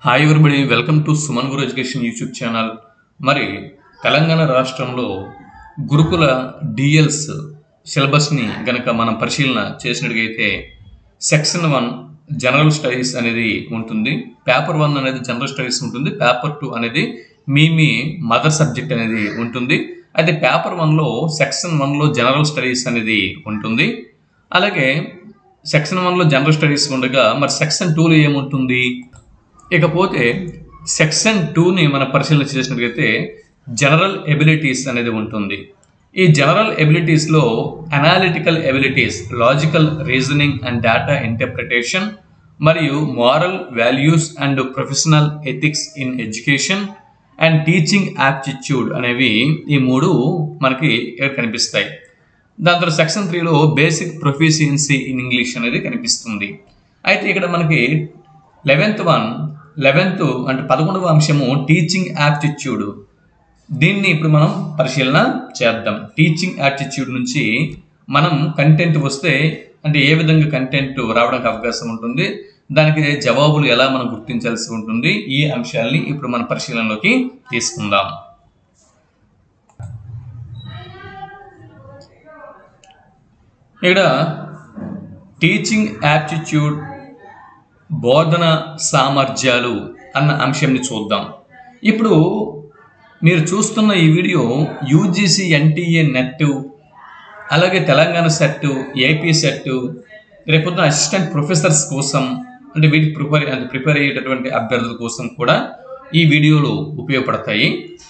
hi everybody welcome to Suman Guru education YouTube channel మరి తెలంగాణ రాష్ట్రంలో Gurukula DLs సిలబస్ని గనక మనం పరిశీలన చేసినట్టుగైతే సెక్షన్ వన్ జనరల్ స్టడీస్ అనేది ఉంటుంది పేపర్ వన్ అనేది జనరల్ స్టడీస్ ఉంటుంది పేపర్ టూ అనేది మీ మీ మదర్ సబ్జెక్ట్ అనేది ఉంటుంది అయితే పేపర్ వన్లో సెక్షన్ వన్లో జనరల్ స్టడీస్ అనేది ఉంటుంది అలాగే సెక్షన్ వన్లో జనరల్ స్టడీస్ ఉండగా మరి సెక్షన్ టూలో ఏముంటుంది ఇకపోతే సెక్షన్ టూని మనం పరిశీలన చేసినట్లయితే జనరల్ ఎబిలిటీస్ అనేది ఉంటుంది ఈ జనరల్ ఎబిలిటీస్లో analytical abilities logical reasoning and data interpretation మరియు moral values and professional ethics in education and teaching aptitude అనేవి ఈ మూడు మనకి ఇక్కడ కనిపిస్తాయి దాని తర్వాత సెక్షన్ త్రీలో బేసిక్ ప్రొఫిషియన్సీ ఇన్ ఇంగ్లీష్ అనేది కనిపిస్తుంది అయితే ఇక్కడ మనకి లెవెన్త్ వన్ లెవెన్త్ అంటే పదకొండవ అంశము టీచింగ్ యాప్టిట్యూడ్ దీన్ని ఇప్పుడు మనం పరిశీలన చేద్దాం టీచింగ్ యాప్టిట్యూడ్ నుంచి మనం కంటెంట్ వస్తే అంటే ఏ విధంగా కంటెంట్ రావడానికి అవకాశం ఉంటుంది దానికి జవాబులు ఎలా మనం గుర్తించాల్సి ఉంటుంది ఈ అంశాలని ఇప్పుడు మన పరిశీలనలోకి తీసుకుందాం ఇక్కడ టీచింగ్ యాప్టిట్యూడ్ బోధన సామర్థ్యాలు అన్న అంశాన్ని చూద్దాం ఇప్పుడు మీరు చూస్తున్న ఈ వీడియో యూజీసీ ఎన్టీఏ నెట్ అలాగే తెలంగాణ సెట్ ఏపీ సెట్ రేపొద్దున అసిస్టెంట్ ప్రొఫెసర్స్ కోసం అంటే వీటికి ప్రిపేర్ అంటే ప్రిపేర్ అయ్యేటటువంటి అభ్యర్థుల కోసం కూడా ఈ వీడియోలు ఉపయోగపడతాయి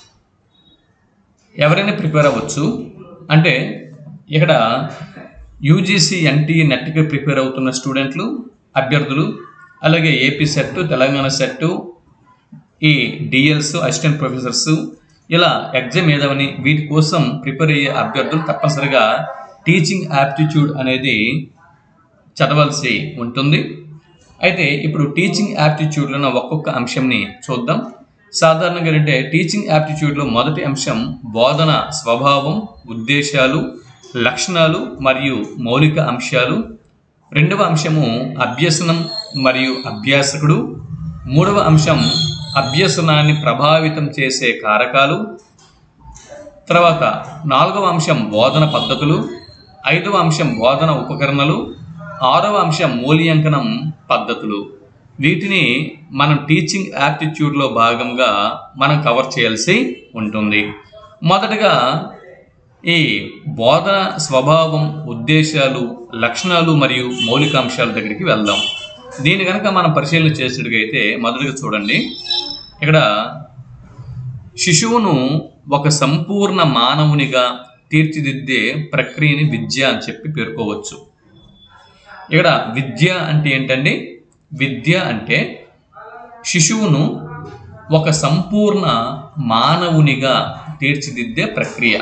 ఎవరైనా ప్రిపేర్ అవ్వచ్చు అంటే ఇక్కడ యూజీసీ ఎన్టీఏ నెట్కి ప్రిపేర్ అవుతున్న స్టూడెంట్లు అభ్యర్థులు అలాగే ఏపీ సెట్ తెలంగాణ సెట్ ఈ డిఎల్స్ అసిస్టెంట్ ప్రొఫెసర్స్ ఇలా ఎగ్జామ్ ఏదవని వీటి కోసం ప్రిపేర్ అయ్యే అభ్యర్థులు తప్పనిసరిగా టీచింగ్ యాప్టిట్యూడ్ అనేది చదవాల్సి ఉంటుంది అయితే ఇప్పుడు టీచింగ్ యాప్టిట్యూడ్లో ఒక్కొక్క అంశంని చూద్దాం సాధారణంగా అంటే టీచింగ్ యాప్టిట్యూడ్లో మొదటి అంశం బోధన స్వభావం ఉద్దేశాలు లక్షణాలు మరియు మౌలిక అంశాలు రెండవ అంశము అభ్యసనం మరియు అభ్యాసకుడు మూడవ అంశం అభ్యసనాన్ని ప్రభావితం చేసే కారకాలు తర్వాత నాలుగవ అంశం బోధన పద్ధతులు ఐదవ అంశం బోధన ఉపకరణలు ఆరవ అంశం మూల్యాంకనం పద్ధతులు వీటిని మనం టీచింగ్ యాప్టిట్యూడ్లో భాగంగా మనం కవర్ చేయాల్సి ఉంటుంది మొదటగా ఈ బోధన స్వభావం ఉద్దేశాలు లక్షణాలు మరియు మౌలిక అంశాల దగ్గరికి వెళ్దాం దీని కనుక మనం పరిశీలన చేసినట్టుగైతే మొదటగా చూడండి ఇక్కడ శిశువును ఒక సంపూర్ణ మానవునిగా తీర్చిదిద్దే ప్రక్రియని విద్య అని చెప్పి పేర్కోవచ్చు ఇక్కడ విద్య అంటే ఏంటండి విద్య అంటే శిశువును ఒక సంపూర్ణ మానవునిగా తీర్చిదిద్దే ప్రక్రియ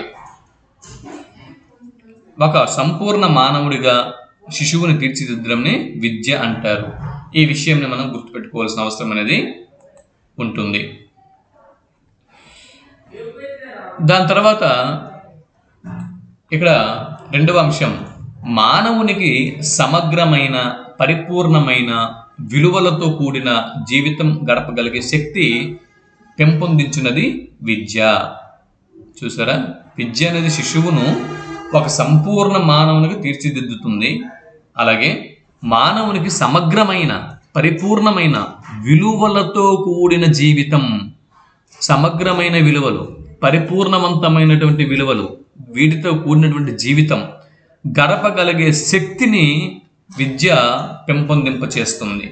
ఒక సంపూర్ణ మానవుడిగా శిశువుని తీర్చిదిద్దడంని విద్య అంటారు ఈ విషయంని మనం గుర్తుపెట్టుకోవాల్సిన అవసరం అనేది ఉంటుంది దాని తర్వాత ఇక్కడ రెండవ అంశం మానవునికి సమగ్రమైన పరిపూర్ణమైన విలువలతో కూడిన జీవితం గడపగలిగే శక్తి పెంపొందించినది విద్య చూసారా విద్య అనేది శిశువును ఒక సంపూర్ణ మానవునికి తీర్చిదిద్దుతుంది అలాగే మానవునికి సమగ్రమైన పరిపూర్ణమైన విలువలతో కూడిన జీవితం సమగ్రమైన విలువలు పరిపూర్ణవంతమైనటువంటి విలువలు వీటితో కూడినటువంటి జీవితం గడపగలిగే శక్తిని విద్య పెంపొందింప చేస్తుంది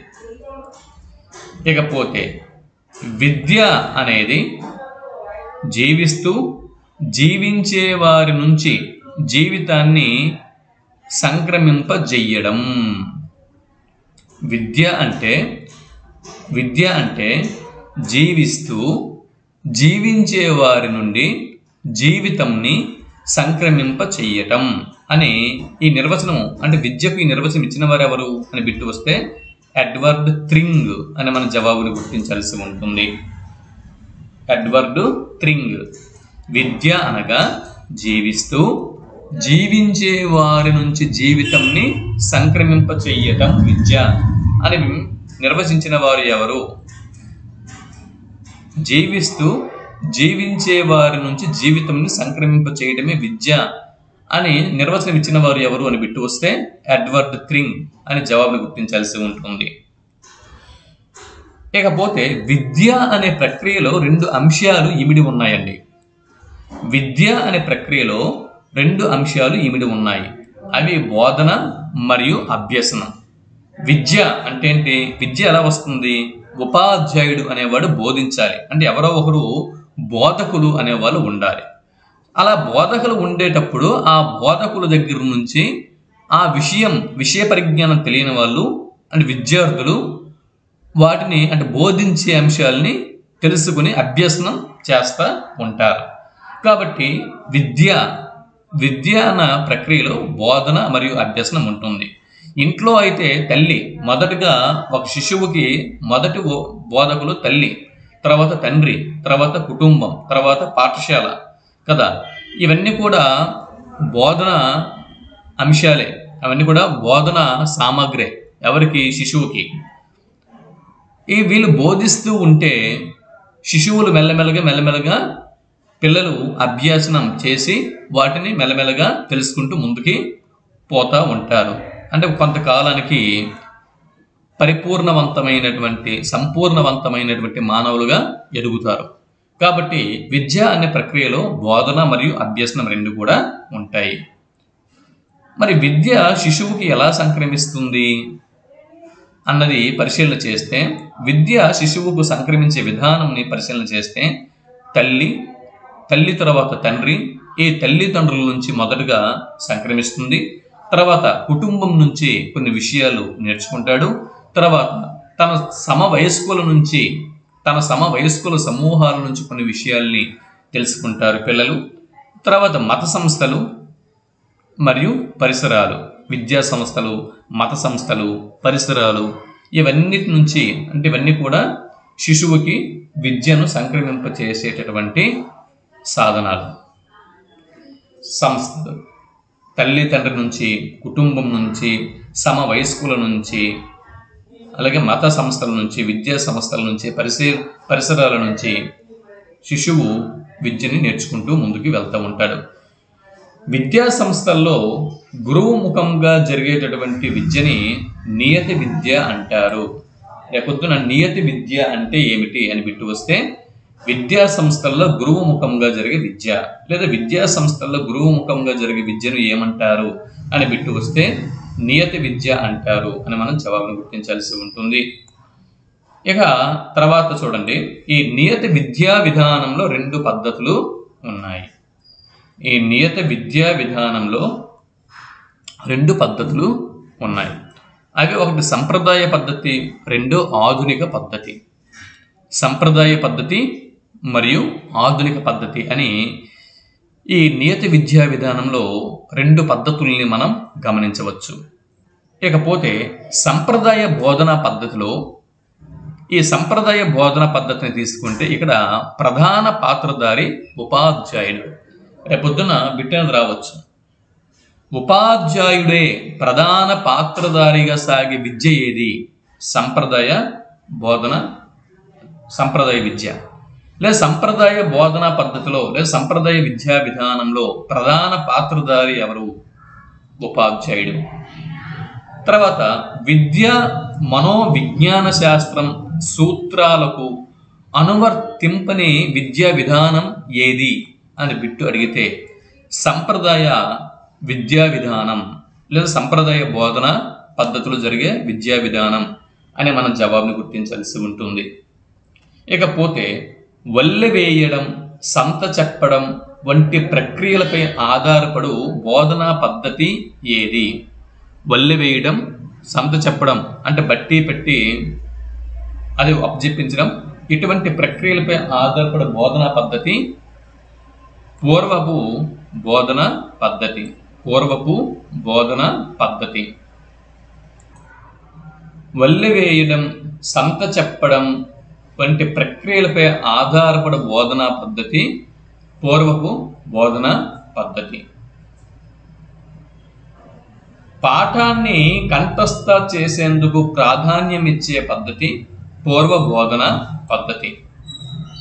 ఇకపోతే విద్య అనేది జీవిస్తూ జీవించే వారి నుంచి జీవితాన్ని సంక్రమింపజెయ్యడం విద్య అంటే విద్య అంటే జీవిస్తూ జీవించే వారి నుండి జీవితంని సంక్రమింప చెయ్యటం అని ఈ నిర్వచనం అంటే విద్యకు ఈ నిర్వచనం ఇచ్చిన వారు ఎవరు అని బిట్టు వస్తే ఎడ్వర్డ్ థ్రింగ్ అని మన జవాబుని గుర్తించాల్సి ఉంటుంది ఎడ్వర్డ్ థ్రింగ్ విద్య అనగా జీవిస్తూ జీవించే వారి నుంచి జీవితంని సంక్రమింప చెయ్యటం విద్య అని నిర్వచించిన వారు ఎవరు జీవిస్తూ జీవించే వారి నుంచి జీవితంని సంక్రమింప చేయడమే విద్య అని నిర్వచనం ఇచ్చిన వారు ఎవరు అని బిట్టు వస్తే ఎడ్వర్డ్ థ్రింగ్ అని జవాబును గుర్తించాల్సి ఉంటుంది ఇకపోతే విద్య అనే ప్రక్రియలో రెండు అంశాలు ఇమిడి ఉన్నాయండి విద్య అనే ప్రక్రియలో రెండు అంశాలు ఇమిడి ఉన్నాయి అవి బోధన మరియు అభ్యసనం విద్య అంటే ఏంటి విద్య ఎలా వస్తుంది ఉపాధ్యాయుడు అనేవాడు బోధించాలి అంటే ఎవరో ఒకరు బోధకులు అనేవాళ్ళు ఉండాలి అలా బోధకులు ఉండేటప్పుడు ఆ బోధకుల దగ్గర నుంచి ఆ విషయం విషయ పరిజ్ఞానం తెలియని వాళ్ళు అంటే విద్యార్థులు వాటిని అంటే బోధించే అంశాలని తెలుసుకుని అభ్యసనం చేస్తూ ఉంటారు కాబట్టి విద్య విద్య అన్న ప్రక్రియలో బోధన మరియు అభ్యసనం ఉంటుంది ఇంట్లో అయితే తల్లి మొదటగా ఒక శిశువుకి మొదటి బో- బోధకులు తల్లి తర్వాత తండ్రి తర్వాత కుటుంబం తర్వాత పాఠశాల కదా ఇవన్నీ కూడా బోధన అంశాలే అవన్నీ కూడా బోధన సామాగ్రే ఎవరికి శిశువుకి ఈ వీళ్ళు బోధిస్తూ ఉంటే శిశువులు మెల్లమెల్లగా మెల్లమెల్లగా పిల్లలు అభ్యాసనం చేసి వాటిని మెల్లమెల్లగా తెలుసుకుంటూ ముందుకి పోతా ఉంటారు అంటే కొంతకాలానికి పరిపూర్ణవంతమైనటువంటి సంపూర్ణవంతమైనటువంటి మానవులుగా ఎదుగుతారు కాబట్టి విద్య అనే ప్రక్రియలో బోధన మరియు అభ్యసనం రెండు కూడా ఉంటాయి మరి విద్య శిశువుకి ఎలా సంక్రమిస్తుంది అన్నది పరిశీలన చేస్తే విద్య శిశువుకు సంక్రమించే విధానంని పరిశీలన చేస్తే తల్లి తల్లి తర్వాత తండ్రి ఈ తల్లిదండ్రుల నుంచి మొదటగా సంక్రమిస్తుంది తర్వాత కుటుంబం నుంచి కొన్ని విషయాలు నేర్చుకుంటాడు తర్వాత తన సమవయస్కుల నుంచి తన సమవయస్కుల సమూహాల నుంచి కొన్ని విషయాల్ని తెలుసుకుంటారు పిల్లలు తర్వాత మత సంస్థలు మరియు పరిసరాలు విద్యా సంస్థలు మత సంస్థలు పరిసరాలు ఇవన్నిటి నుంచి అంటే ఇవన్నీ కూడా శిశువుకి విద్యను సంక్రమింప చేసేటటువంటి సాధనాలు సంస్థలు తల్లి తండ్రి నుంచి కుటుంబం నుంచి సమ వయస్కుల నుంచి అలాగే మత సంస్థల నుంచి విద్యా సంస్థల నుంచి పరిసర పరిసరాల నుంచి శిశువు విద్యని నేర్చుకుంటూ ముందుకు వెళ్తూ ఉంటాడు విద్యా సంస్థల్లో గురువు ముఖంగా జరిగేటటువంటి విద్యని నియతి విద్య అంటారు రేపొద్దున నియతి విద్య అంటే ఏమిటి అని బిట్టు వస్తే విద్యా సంస్థల్లో గురువు ముఖంగా జరిగే విద్య లేదా విద్యా సంస్థల్లో గురువు ముఖంగా జరిగే విద్యను ఏమంటారు అని బిట్టు వస్తే నియతి విద్య అంటారు అని మనం జవాబును గుర్తించాల్సి ఉంటుంది ఇక తర్వాత చూడండి ఈ నియత విద్యా విధానంలో రెండు పద్ధతులు ఉన్నాయి ఈ నియత విద్యా విధానంలో రెండు పద్ధతులు ఉన్నాయి అవి ఒకటి సంప్రదాయ పద్ధతి రెండు ఆధునిక పద్ధతి సంప్రదాయ పద్ధతి మరియు ఆధునిక పద్ధతి అని ఈ నియత విద్యా విధానంలో రెండు పద్ధతుల్ని మనం గమనించవచ్చు ఇకపోతే సంప్రదాయ బోధనా పద్ధతిలో ఈ సంప్రదాయ బోధన పద్ధతిని తీసుకుంటే ఇక్కడ ప్రధాన పాత్రధారి ఉపాధ్యాయుడు రేపొద్దున బిట్టనది రావచ్చు ఉపాధ్యాయుడే ప్రధాన పాత్రధారిగా సాగే విద్య ఏది సంప్రదాయ బోధన సంప్రదాయ విద్య లేదా సంప్రదాయ బోధనా పద్ధతిలో లేదా సంప్రదాయ విద్యా విధానంలో ప్రధాన పాత్రధారి ఎవరు ఉపాధ్యాయుడు తర్వాత విద్య మనోవిజ్ఞాన శాస్త్రం సూత్రాలకు అనువర్తింపని విద్యా విధానం ఏది అని బిట్టు అడిగితే సంప్రదాయ విద్యా విధానం లేదా సంప్రదాయ బోధన పద్ధతులు జరిగే విద్యా విధానం అని మనం జవాబుని గుర్తించాల్సి ఉంటుంది ఇకపోతే వల్లె వేయడం సంత చెప్పడం వంటి ప్రక్రియలపై ఆధారపడు బోధనా పద్ధతి ఏది వల్లె వేయడం సంత చెప్పడం అంటే బట్టి పెట్టి అది అప్పచెప్పించడం ఇటువంటి ప్రక్రియలపై ఆధారపడే బోధనా పద్ధతి పూర్వపు బోధన పద్ధతి పూర్వపు బోధన పద్ధతి వల్లె వేయడం సంత చెప్పడం వంటి ప్రక్రియలపై ఆధారపడ బోధనా పద్ధతి పూర్వపు బోధన పద్ధతి పాఠాన్ని కంఠస్థ చేసేందుకు ప్రాధాన్యం ఇచ్చే పద్ధతి పూర్వ బోధన పద్ధతి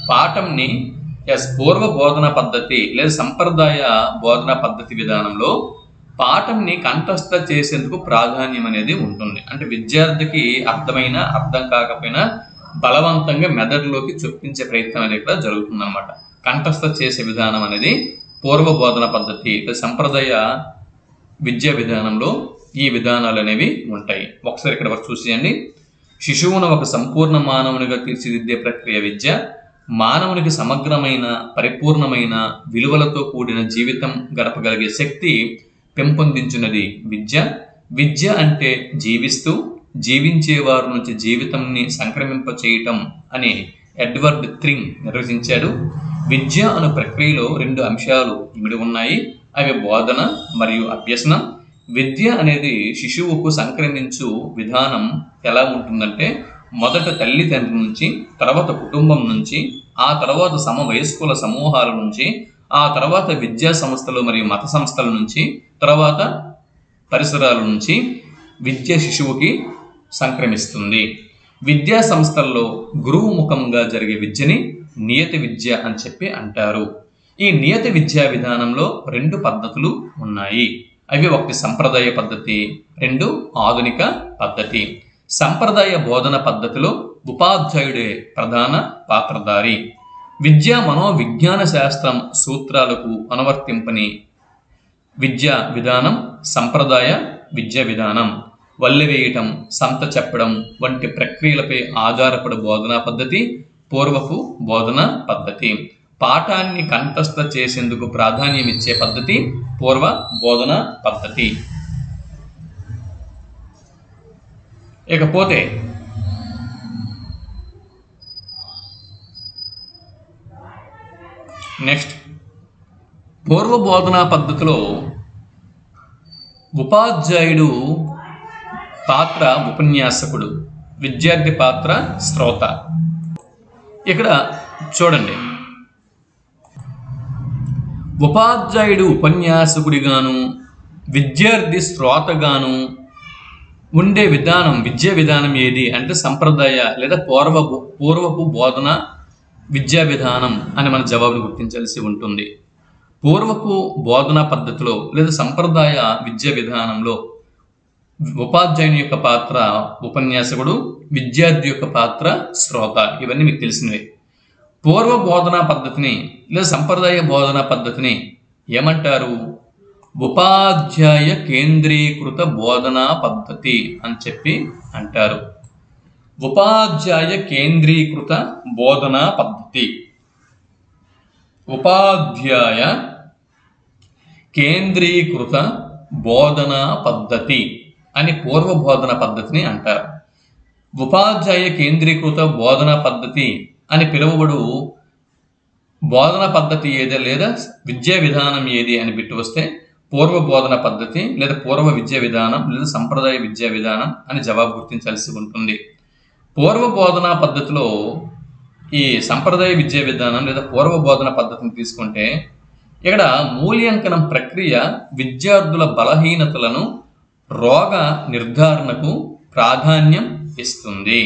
పాఠంని ఎస్ పూర్వ బోధన పద్ధతి లేదా సంప్రదాయ బోధన పద్ధతి విధానంలో పాఠంని కంఠస్థ చేసేందుకు ప్రాధాన్యం అనేది ఉంటుంది అంటే విద్యార్థికి అర్థమైన అర్థం కాకపోయినా బలవంతంగా మెదడులోకి చొప్పించే ప్రయత్నం అనేది ఇక్కడ జరుగుతుంది అనమాట కంఠస్థ చేసే విధానం అనేది పూర్వ బోధన పద్ధతి లేదా సంప్రదాయ విద్యా విధానంలో ఈ విధానాలు అనేవి ఉంటాయి ఒకసారి ఇక్కడ వరకు చూసేయండి శిశువును ఒక సంపూర్ణ మానవునిగా తీర్చిదిద్దే ప్రక్రియ విద్య మానవునికి సమగ్రమైన పరిపూర్ణమైన విలువలతో కూడిన జీవితం గడపగలిగే శక్తి పెంపొందించున్నది విద్య విద్య అంటే జీవిస్తూ జీవించే వారి నుంచి జీవితంని సంక్రమింప చేయటం అని ఎడ్వర్డ్ థ్రింగ్ నిర్వచించాడు విద్య అను ప్రక్రియలో రెండు అంశాలు ఇమిడి ఉన్నాయి అవి బోధన మరియు అభ్యసనం విద్య అనేది శిశువుకు సంక్రమించు విధానం ఎలా ఉంటుందంటే మొదట తల్లిదండ్రుల నుంచి తర్వాత కుటుంబం నుంచి ఆ తర్వాత సమవయస్కుల సమూహాల నుంచి ఆ తర్వాత విద్యా సంస్థలు మరియు మత సంస్థల నుంచి తర్వాత పరిసరాల నుంచి విద్య శిశువుకి సంక్రమిస్తుంది విద్యా సంస్థల్లో గురువు ముఖంగా జరిగే విద్యని నియత విద్య అని చెప్పి అంటారు ఈ నియత విద్యా విధానంలో రెండు పద్ధతులు ఉన్నాయి అవి ఒకటి సంప్రదాయ పద్ధతి రెండు ఆధునిక పద్ధతి సంప్రదాయ బోధన పద్ధతిలో ఉపాధ్యాయుడే ప్రధాన పాత్రధారి విద్యా మనోవిజ్ఞాన శాస్త్రం సూత్రాలకు అనువర్తింపని విద్యా విధానం సంప్రదాయ విద్యా విధానం వల్లెవేయటం సంత చెప్పడం వంటి ప్రక్రియలపై ఆధారపడి బోధనా పద్ధతి పూర్వపు బోధన పద్ధతి పాఠాన్ని కంఠస్థ చేసేందుకు ప్రాధాన్యం ఇచ్చే పద్ధతి పూర్వ బోధన పద్ధతి ఇకపోతే నెక్స్ట్ పూర్వ బోధనా పద్ధతిలో ఉపాధ్యాయుడు పాత్ర ఉపన్యాసకుడు విద్యార్థి పాత్ర శ్రోత ఇక్కడ చూడండి ఉపాధ్యాయుడు ఉపన్యాసకుడిగాను విద్యార్థి శ్రోతగాను ఉండే విధానం విద్యా విధానం ఏది అంటే సంప్రదాయ లేదా పూర్వ పూర్వపు బోధన విద్యా విధానం అని మన జవాబును గుర్తించాల్సి ఉంటుంది పూర్వపు బోధనా పద్ధతిలో లేదా సంప్రదాయ విద్యా విధానంలో ఉపాధ్యాయుని యొక్క పాత్ర ఉపన్యాసకుడు విద్యార్థి యొక్క పాత్ర శ్రోత ఇవన్నీ మీకు తెలిసినవే పూర్వ బోధనా పద్ధతిని లేదా సంప్రదాయ బోధనా పద్ధతిని ఏమంటారు ఉపాధ్యాయ కేంద్రీకృత బోధనా పద్ధతి అని చెప్పి అంటారు ఉపాధ్యాయ కేంద్రీకృత బోధనా పద్ధతి ఉపాధ్యాయ కేంద్రీకృత బోధనా పద్ధతి అని పూర్వ బోధన పద్ధతిని అంటారు ఉపాధ్యాయ కేంద్రీకృత బోధనా పద్ధతి అని పిలువబడు బోధన పద్ధతి ఏదే లేదా విద్యా విధానం ఏది అని బిట్టు వస్తే పూర్వ బోధన పద్ధతి లేదా పూర్వ విద్యా విధానం లేదా సంప్రదాయ విద్యా విధానం అని జవాబు గుర్తించాల్సి ఉంటుంది పూర్వ బోధనా పద్ధతిలో ఈ సంప్రదాయ విద్యా విధానం లేదా పూర్వ బోధన పద్ధతిని తీసుకుంటే ఇక్కడ మూల్యాంకనం ప్రక్రియ విద్యార్థుల బలహీనతలను రోగ నిర్ధారణకు ప్రాధాన్యం ఇస్తుంది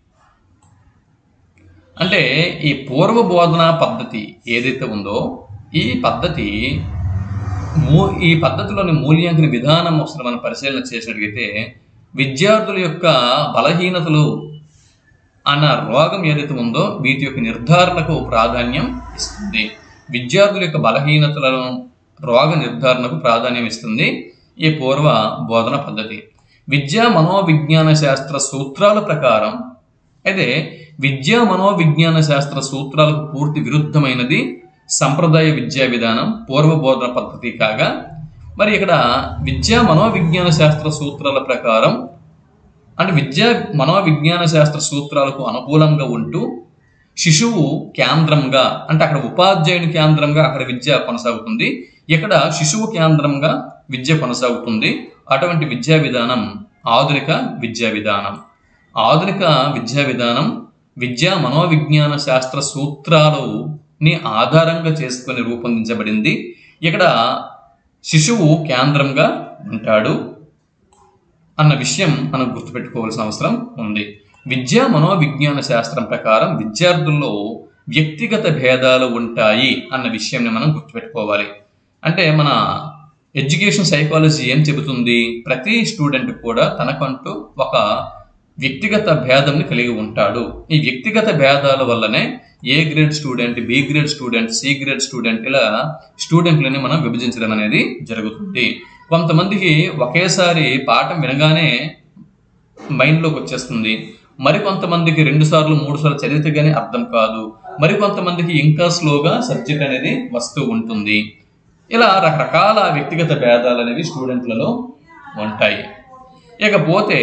అంటే ఈ పూర్వ బోధనా పద్ధతి ఏదైతే ఉందో ఈ పద్ధతి మూ ఈ పద్ధతిలోని మూల్యాంకన విధానం ఒకసారి మనం పరిశీలన చేసినట్లయితే విద్యార్థుల యొక్క బలహీనతలు అన్న రోగం ఏదైతే ఉందో వీటి యొక్క నిర్ధారణకు ప్రాధాన్యం ఇస్తుంది విద్యార్థుల యొక్క బలహీనతలను రోగ నిర్ధారణకు ప్రాధాన్యం ఇస్తుంది ఈ పూర్వ బోధన పద్ధతి విద్యా మనోవిజ్ఞాన శాస్త్ర సూత్రాల ప్రకారం అయితే విద్యా మనోవిజ్ఞాన శాస్త్ర సూత్రాలకు పూర్తి విరుద్ధమైనది సంప్రదాయ విద్యా విధానం పూర్వ బోధన పద్ధతి కాగా మరి ఇక్కడ విద్యా మనోవిజ్ఞాన శాస్త్ర సూత్రాల ప్రకారం అంటే విద్యా మనోవిజ్ఞాన శాస్త్ర సూత్రాలకు అనుకూలంగా ఉంటూ శిశువు కేంద్రంగా అంటే అక్కడ ఉపాధ్యాయుని కేంద్రంగా అక్కడ విద్య కొనసాగుతుంది ఇక్కడ శిశువు కేంద్రంగా విద్య కొనసాగుతుంది అటువంటి విద్యా విధానం ఆధునిక విద్యా విధానం ఆధునిక విద్యా విధానం విద్యా మనోవిజ్ఞాన శాస్త్ర సూత్రాలని ఆధారంగా చేసుకొని రూపొందించబడింది ఇక్కడ శిశువు కేంద్రంగా ఉంటాడు అన్న విషయం మనం గుర్తుపెట్టుకోవాల్సిన అవసరం ఉంది విద్యా మనోవిజ్ఞాన శాస్త్రం ప్రకారం విద్యార్థుల్లో వ్యక్తిగత భేదాలు ఉంటాయి అన్న విషయాన్ని మనం గుర్తుపెట్టుకోవాలి అంటే మన ఎడ్యుకేషన్ సైకాలజీ ఏం చెబుతుంది ప్రతి స్టూడెంట్ కూడా తనకంటూ ఒక వ్యక్తిగత భేదంని కలిగి ఉంటాడు ఈ వ్యక్తిగత భేదాల వల్లనే A grade student B grade student C grade student ఇలా స్టూడెంట్లని మనం విభజించడం అనేది జరుగుతుంది కొంతమందికి ఒకేసారి పాఠం వినగానే మైండ్లోకి వచ్చేస్తుంది మరి కొంతమందికి రెండు సార్లు మూడు సార్లు చదివితే కానీ అర్థం కాదు మరి కొంతమందికి ఇంకా స్లోగా సబ్జెక్ట్ అనేది వస్తూ ఉంటుంది ఇలా రకరకాల వ్యక్తిగత భేదాలు అనేవి స్టూడెంట్లలో ఉంటాయి ఇకపోతే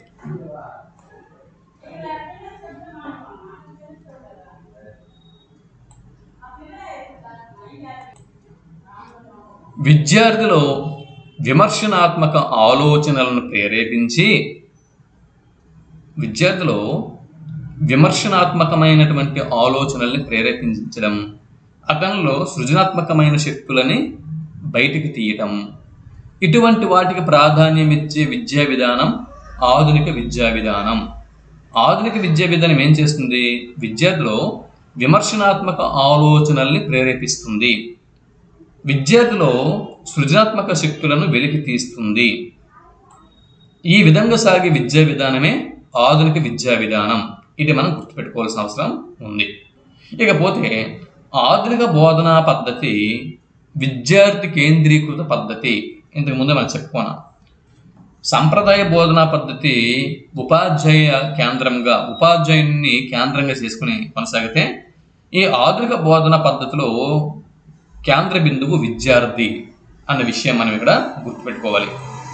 విద్యార్థిలో విమర్శనాత్మక ఆలోచనలను ప్రేరేపించి విద్యార్థిలో విమర్శనాత్మకమైనటువంటి ఆలోచనల్ని ప్రేరేపించడం అతనిలో సృజనాత్మకమైన శక్తులని బయటికి తీయటం ఇటువంటి వాటికి ప్రాధాన్యం ఇచ్చే విద్యా విధానం ఆధునిక విద్యా విధానం ఆధునిక విద్యా విధానం ఏం చేస్తుంది విద్యార్థిలో విమర్శనాత్మక ఆలోచనల్ని ప్రేరేపిస్తుంది విద్యార్థిలో సృజనాత్మక శక్తులను వెలికి తీస్తుంది ఈ విధంగా సాగే విద్యా విధానమే ఆధునిక విద్యా విధానం ఇది మనం గుర్తుపెట్టుకోవాల్సిన అవసరం ఉంది ఇకపోతే ఆధునిక బోధనా పద్ధతి విద్యార్థి కేంద్రీకృత పద్ధతి ఇంతకు ముందే మనం చెప్పుకున్నాం సంప్రదాయ బోధనా పద్ధతి ఉపాధ్యాయ కేంద్రంగా ఉపాధ్యాయుని కేంద్రంగా చేసుకుని కొనసాగితే ఈ ఆధునిక బోధనా పద్ధతిలో కేంద్ర బిందువు విద్యార్థి అన్న విషయం మనం ఇక్కడ గుర్తుపెట్టుకోవాలి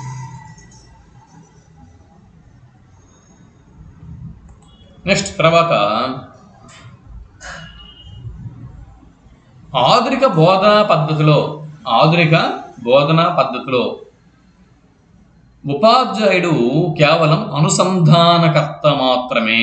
నెక్స్ట్ తర్వాత ఆధునిక బోధనా పద్ధతిలో ఆధునిక బోధనా పద్ధతిలో ఉపాధ్యాయుడు కేవలం అనుసంధానకర్త మాత్రమే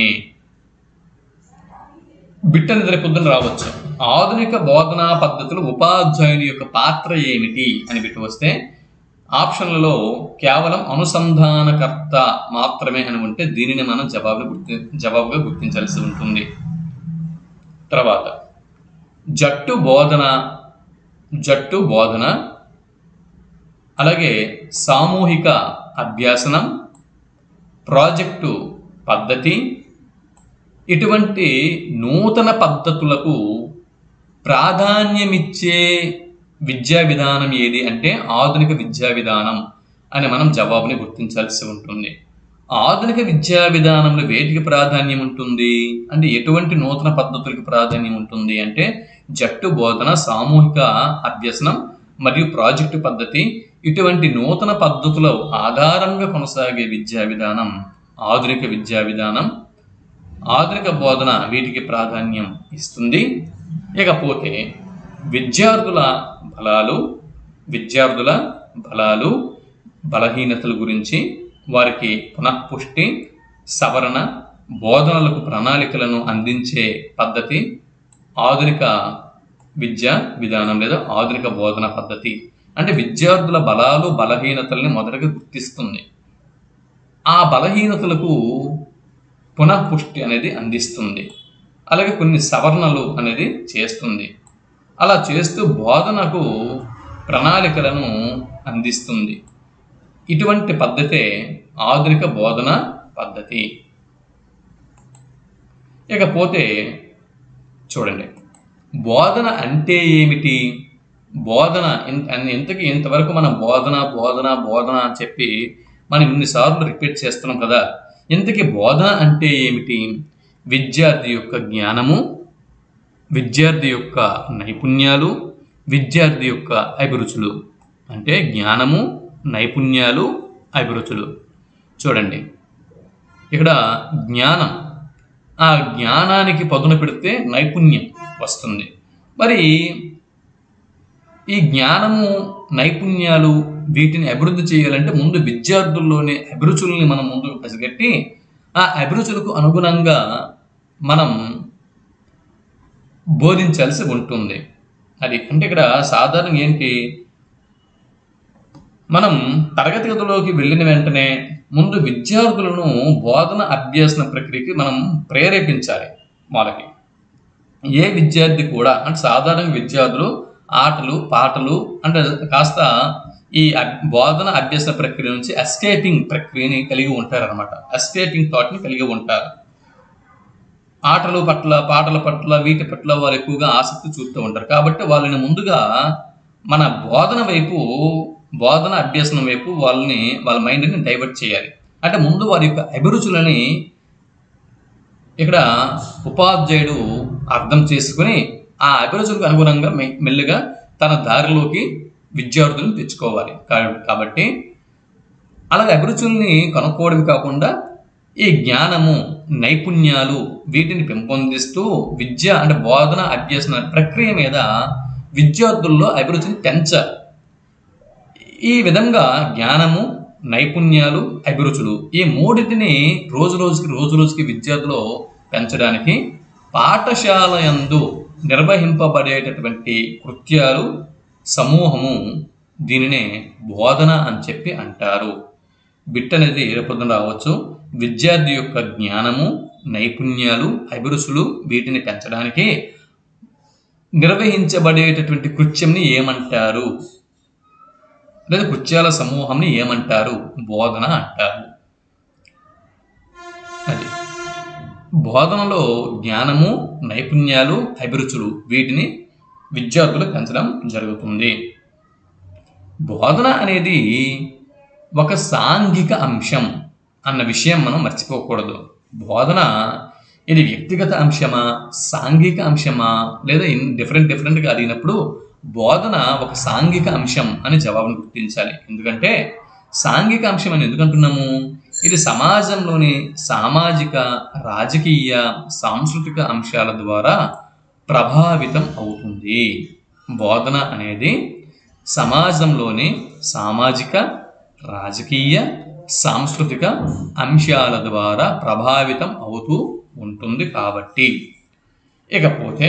బిట్ట నిద్ర పొద్దున రావచ్చు ఆధునిక బోధనా పద్ధతులు ఉపాధ్యాయుని యొక్క పాత్ర ఏమిటి అని బిట్టు వస్తే ఆప్షన్లలో కేవలం అనుసంధానకర్త మాత్రమే అని ఉంటే దీనిని మనం జవాబు గుర్తి జవాబుగా గుర్తించాల్సి ఉంటుంది తర్వాత జట్టు బోధన జట్టు బోధన అలాగే సామూహిక అభ్యాసనం ప్రాజెక్టు పద్ధతి ఇటువంటి నూతన పద్ధతులకు ప్రాధాన్యమిచ్చే విద్యా విధానం ఏది అంటే ఆధునిక విద్యా విధానం అని మనం జవాబుని గుర్తించాల్సి ఉంటుంది ఆధునిక విద్యా విధానంలో వేటికి ప్రాధాన్యం ఉంటుంది అంటే ఎటువంటి నూతన పద్ధతులకు ప్రాధాన్యం ఉంటుంది అంటే జట్టు బోధన సామూహిక అభ్యసనం మరియు ప్రాజెక్టు పద్ధతి ఇటువంటి నూతన పద్ధతుల ఆధారంగా కొనసాగే విద్యా విధానం ఆధునిక విద్యా విధానం ఆధునిక బోధన వీటికి ప్రాధాన్యం ఇస్తుంది ఇకపోతే విద్యార్థుల బలాలు విద్యార్థుల బలాలు బలహీనతల గురించి వారికి పునఃపుష్టి సవరణ బోధనలకు ప్రణాళికలను అందించే పద్ధతి ఆధునిక విద్యా విధానం లేదా ఆధునిక బోధన పద్ధతి అంటే విద్యార్థుల బలాలు బలహీనతల్ని మొదటగా గుర్తిస్తుంది ఆ బలహీనతలకు పునఃపుష్టి అనేది అందిస్తుంది అలాగే కొన్ని సవరణలు అనేది చేస్తుంది అలా చేస్తూ బోధనకు ప్రణాళికలను అందిస్తుంది ఇటువంటి పద్ధతే ఆధునిక బోధన పద్ధతి ఇకపోతే చూడండి బోధన అంటే ఏమిటి బోధన ఇన్- అన్- ఇంతకి ఇంతవరకు మనం బోధన బోధన బోధన అని చెప్పి మనం ఇన్నిసార్లు రిపీట్ చేస్తున్నాం కదా ఇంతకీ బోధన అంటే ఏమిటి విద్యార్థి యొక్క జ్ఞానము విద్యార్థి యొక్క నైపుణ్యాలు విద్యార్థి యొక్క అభిరుచులు అంటే జ్ఞానము నైపుణ్యాలు అభిరుచులు చూడండి ఇక్కడ జ్ఞానం ఆ జ్ఞానానికి పదును పెడితే నైపుణ్యం వస్తుంది మరి ఈ జ్ఞానము నైపుణ్యాలు వీటిని అభివృద్ధి చేయాలంటే ముందు విద్యార్థుల్లోని అభిరుచుల్ని మనం ముందుకు పసిగట్టి ఆ అభిరుచులకు అనుగుణంగా మనం బోధించాల్సి ఉంటుంది అది అంటే ఇక్కడ సాధారణంగా ఏంటి మనం తరగతి గదిలోకి వెళ్ళిన వెంటనే ముందు విద్యార్థులను బోధన అభ్యసన ప్రక్రియకి మనం ప్రేరేపించాలి వాళ్ళకి ఏ విద్యార్థి కూడా అంటే సాధారణ విద్యార్థులు ఆటలు పాటలు అంటే కాస్త ఈ అబ్- బోధన అభ్యసన ప్రక్రియ నుంచి ఎస్కేపింగ్ ప్రక్రియని కలిగి ఉంటారు అనమాట ఎస్కేపింగ్ థాట్ని కలిగి ఉంటారు ఆటలు పట్ల పాటల పట్ల వీటి పట్ల వాళ్ళు ఎక్కువగా ఆసక్తి చూపుతూ ఉంటారు కాబట్టి వాళ్ళని ముందుగా మన బోధన వైపు బోధన అభ్యసనం వైపు వాళ్ళని వాళ్ళ మైండ్ని డైవర్ట్ చేయాలి అంటే ముందు వారి యొక్క అభిరుచులని ఇక్కడ ఉపాధ్యాయుడు అర్థం చేసుకుని ఆ అభిరుచులకు అనుగుణంగా మె- మెల్లిగా తన దారిలోకి విద్యార్థులను తెచ్చుకోవాలి కా- కాబట్టి అలాగే అభిరుచుల్ని కనుక్కోవడం కాకుండా ఈ జ్ఞానము నైపుణ్యాలు వీటిని పెంపొందిస్తూ విద్య అంటే బోధన అభ్యసన ప్రక్రియ మీద విద్యార్థుల్లో అభిరుచిని పెంచాలి ఈ విధంగా జ్ఞానము నైపుణ్యాలు అభిరుచులు ఈ మూడింటిని రోజు రోజుకి రోజు రోజుకి విద్యార్థులు పెంచడానికి పాఠశాల యందు నిర్వహింపబడేటటువంటి కృత్యాలు సమూహము దీనినే బోధన అని చెప్పి అంటారు బిట్ అనేది రేపొద్దున రావచ్చు విద్యార్థి యొక్క జ్ఞానము నైపుణ్యాలు అభిరుచులు వీటిని పెంచడానికి నిర్వహించబడేటటువంటి కృత్యంని ఏమంటారు లేదా కృత్యాల సమూహంని ఏమంటారు బోధన అంటారు అది బోధనలో జ్ఞానము నైపుణ్యాలు అభిరుచులు వీటిని విద్యార్థులు పెంచడం జరుగుతుంది బోధన అనేది ఒక సాంఘిక అంశం అన్న విషయం మనం మర్చిపోకూడదు బోధన ఇది వ్యక్తిగత అంశమా సాంఘిక అంశమా లేదా ఇన్ డిఫరెంట్ డిఫరెంట్గా అడిగినప్పుడు బోధన ఒక సాంఘిక అంశం అని జవాబును గుర్తించాలి ఎందుకంటే సాంఘిక అంశం అని ఎందుకంటున్నాము ఇది సమాజంలోని సామాజిక రాజకీయ సాంస్కృతిక అంశాల ద్వారా ప్రభావితం అవుతుంది బోధన అనేది సమాజంలోని సామాజిక రాజకీయ సాంస్కృతిక అంశాల ద్వారా ప్రభావితం అవుతూ ఉంటుంది కాబట్టి ఇకపోతే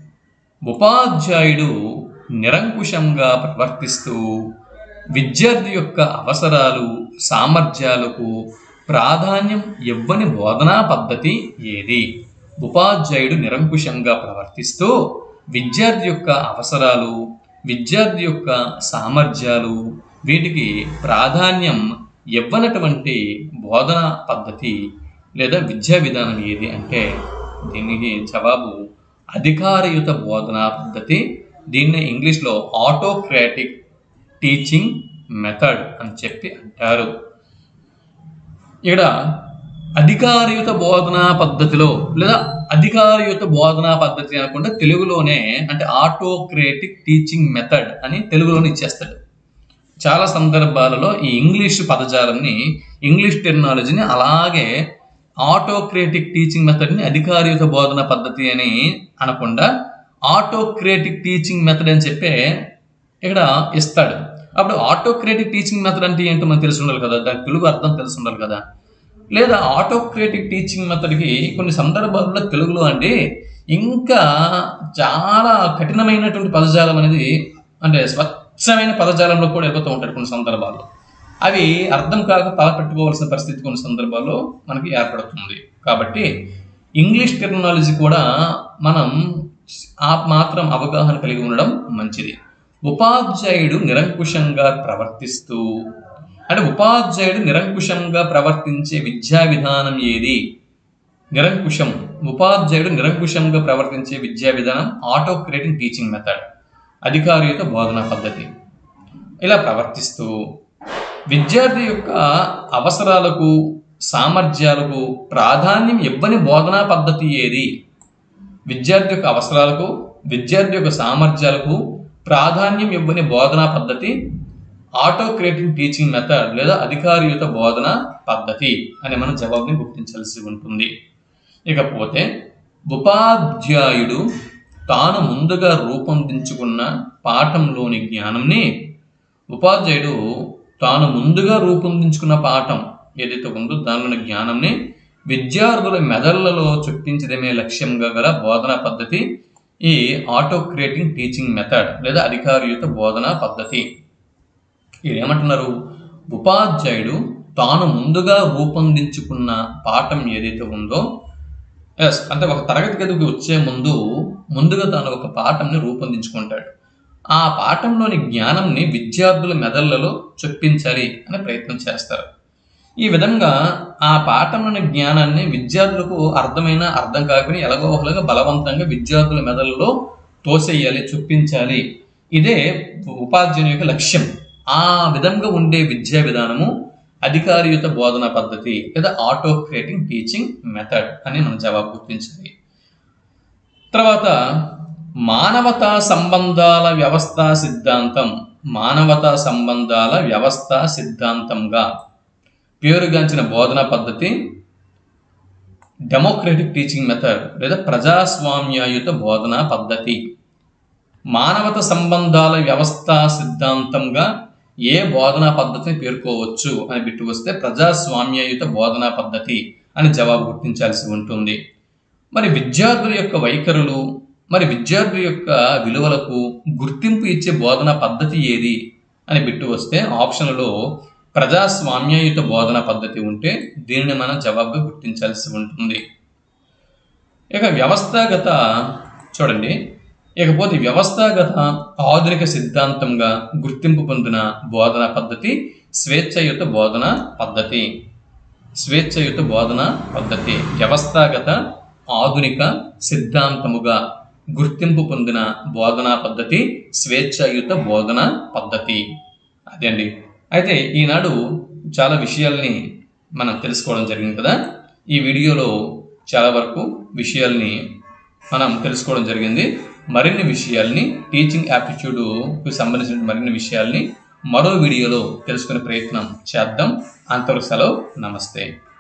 ఉపాధ్యాయుడు నిరంకుశంగా ప్రవర్తిస్తూ విద్యార్థి యొక్క అవసరాలు సామర్థ్యాలకు ప్రాధాన్యం ఇవ్వని బోధనా పద్ధతి ఏది ఉపాధ్యాయుడు నిరంకుశంగా ప్రవర్తిస్తూ విద్యార్థి యొక్క అవసరాలు విద్యార్థి యొక్క సామర్థ్యాలు వీటికి ప్రాధాన్యం ఇవ్వనటువంటి బోధనా పద్ధతి లేదా విద్యా విధానం ఏది అంటే దీనికి జవాబు అధికారయుత బోధనా పద్ధతి దీన్ని ఇంగ్లీష్లో ఆటోక్రాటిక్ టీచింగ్ మెథడ్ అని చెప్పి అంటారు ఇక్కడ అధికారయుత బోధనా పద్ధతిలో లేదా అధికారయుత బోధనా పద్ధతి అనకుండా తెలుగులోనే అంటే ఆటోక్రేటిక్ టీచింగ్ మెథడ్ అని తెలుగులోనే ఇచ్చేస్తాడు చాలా సందర్భాలలో ఈ ఇంగ్లీష్ పదజాలాన్ని ఇంగ్లీష్ టెక్నాలజీని అలాగే ఆటోక్రేటిక్ టీచింగ్ మెథడ్ని అధికారయుత బోధన పద్ధతి అని అనకుండా ఆటోక్రేటిక్ టీచింగ్ మెథడ్ అని చెప్పే ఇక్కడ ఇస్తాడు అప్పుడు ఆటోక్రేటిక్ టీచింగ్ మెథడ్ అంటే ఏంటో మనకు తెలిసి ఉండాలి కదా దాని తెలుగు అర్థం తెలిసి ఉండాలి కదా లేదా ఆటోక్రేటిక్ టీచింగ్ మెథడ్కి కొన్ని సందర్భాల్లో తెలుగులో అంటే ఇంకా చాలా కఠినమైనటువంటి పదజాలం అనేది అంటే స్వచ్ఛమైన పదజాలంలో కూడా వెళ్ళిపోతూ ఉంటాడు కొన్ని సందర్భాల్లో అవి అర్థం కాక తల పెట్టుకోవాల్సిన పరిస్థితి కొన్ని సందర్భాల్లో మనకి ఏర్పడుతుంది కాబట్టి ఇంగ్లీష్ టెక్నాలజీ కూడా మనం ఆ మాత్రం అవగాహన కలిగి ఉండడం మంచిది ఉపాధ్యాయుడు నిరంకుశంగా ప్రవర్తిస్తూ అంటే ఉపాధ్యాయుడు నిరంకుశంగా ప్రవర్తించే విద్యా విధానం ఏది నిరంకుశం ఉపాధ్యాయుడు నిరంకుశంగా ప్రవర్తించే విద్యా విధానం ఆటోక్రేటింగ్ టీచింగ్ మెథడ్ అధికారయుత బోధనా పద్ధతి ఇలా ప్రవర్తిస్తూ విద్యార్థి యొక్క అవసరాలకు సామర్థ్యాలకు ప్రాధాన్యం ఇవ్వని బోధనా పద్ధతి ఏది విద్యార్థి యొక్క అవసరాలకు విద్యార్థి యొక్క సామర్థ్యాలకు ప్రాధాన్యం ఇవ్వని బోధనా పద్ధతి ఆటోక్రేటింగ్ టీచింగ్ మెథడ్ లేదా అధికారయుత బోధన పద్ధతి అని మన జవాబుని గుర్తించాల్సి ఉంటుంది ఇకపోతే ఉపాధ్యాయుడు తాను ముందుగా రూపొందించుకున్న పాఠంలోని జ్ఞానంని ఉపాధ్యాయుడు తాను ముందుగా రూపొందించుకున్న పాఠం ఏదైతే ఉందో దానిలోని జ్ఞానంని విద్యార్థుల మెదళ్లలో చొప్పించడమే లక్ష్యంగా గల బోధనా పద్ధతి ఈ ఆటోక్రేటింగ్ టీచింగ్ మెథడ్ లేదా అధికారయుత బోధనా పద్ధతి ఇది ఏమంటున్నారు ఉపాధ్యాయుడు తాను ముందుగా రూపొందించుకున్న పాఠం ఏదైతే ఉందో ఎస్ అంటే ఒక తరగతి గదికి వచ్చే ముందు ముందుగా తాను ఒక పాఠంని రూపొందించుకుంటాడు ఆ పాఠంలోని జ్ఞానంని విద్యార్థుల మెదళ్లలో చొప్పించాలి అనే ప్రయత్నం చేస్తారు ఈ విధంగా ఆ పాఠంలోని జ్ఞానాన్ని విద్యార్థులకు అర్థమైన అర్థం కాకపోయినా ఎలాగో ఒకలాగా బలవంతంగా విద్యార్థుల మెదళ్ళలో తోసేయాలి చొప్పించాలి ఇదే ఉపాధ్యాయుని యొక్క లక్ష్యం ఆ విధంగా ఉండే విద్యా విధానము అధికారయుత బోధనా పద్ధతి లేదా ఆటోక్రేటింగ్ టీచింగ్ మెథడ్ అని మనం జవాబు గుర్తించాలి తర్వాత మానవతా సంబంధాల వ్యవస్థ సిద్ధాంతం మానవతా సంబంధాల వ్యవస్థ సిద్ధాంతంగా పేరుగాంచిన బోధనా పద్ధతి డెమోక్రటిక్ టీచింగ్ మెథడ్ లేదా ప్రజాస్వామ్యాయుత బోధనా పద్ధతి మానవత సంబంధాల వ్యవస్థ సిద్ధాంతంగా ఏ బోధనా పద్ధతిని పేర్కోవచ్చు అని బిట్టు వస్తే ప్రజాస్వామ్యయుత బోధనా పద్ధతి అని జవాబు గుర్తించాల్సి ఉంటుంది మరి విద్యార్థుల యొక్క వైఖరులు మరి విద్యార్థుల యొక్క విలువలకు గుర్తింపు ఇచ్చే బోధనా పద్ధతి ఏది అని బిట్టు వస్తే ఆప్షన్లలో ప్రజాస్వామ్యయుత బోధనా పద్ధతి ఉంటే దీనిని మనం జవాబుగా గుర్తించాల్సి ఉంటుంది ఇక వ్యవస్థాగత చూడండి ఇకపోతే వ్యవస్థాగత ఆధునిక సిద్ధాంతంగా గుర్తింపు పొందిన బోధనా పద్ధతి స్వేచ్ఛయుత బోధనా పద్ధతి స్వేచ్ఛయుత బోధనా పద్ధతి వ్యవస్థాగత ఆధునిక సిద్ధాంతముగా గుర్తింపు పొందిన బోధనా పద్ధతి స్వేచ్ఛాయుత బోధనా పద్ధతి అదే అండి అయితే ఈనాడు చాలా విషయాల్ని మనం తెలుసుకోవడం జరిగింది కదా ఈ వీడియోలో చాలా వరకు విషయాల్ని మనం తెలుసుకోవడం జరిగింది మరిన్ని విషయాల్ని టీచింగ్ యాప్టిట్యూడ్కి సంబంధించిన మరిన్ని విషయాల్ని మరో వీడియోలో తెలుసుకునే ప్రయత్నం చేద్దాం అంతవరకు సెలవు నమస్తే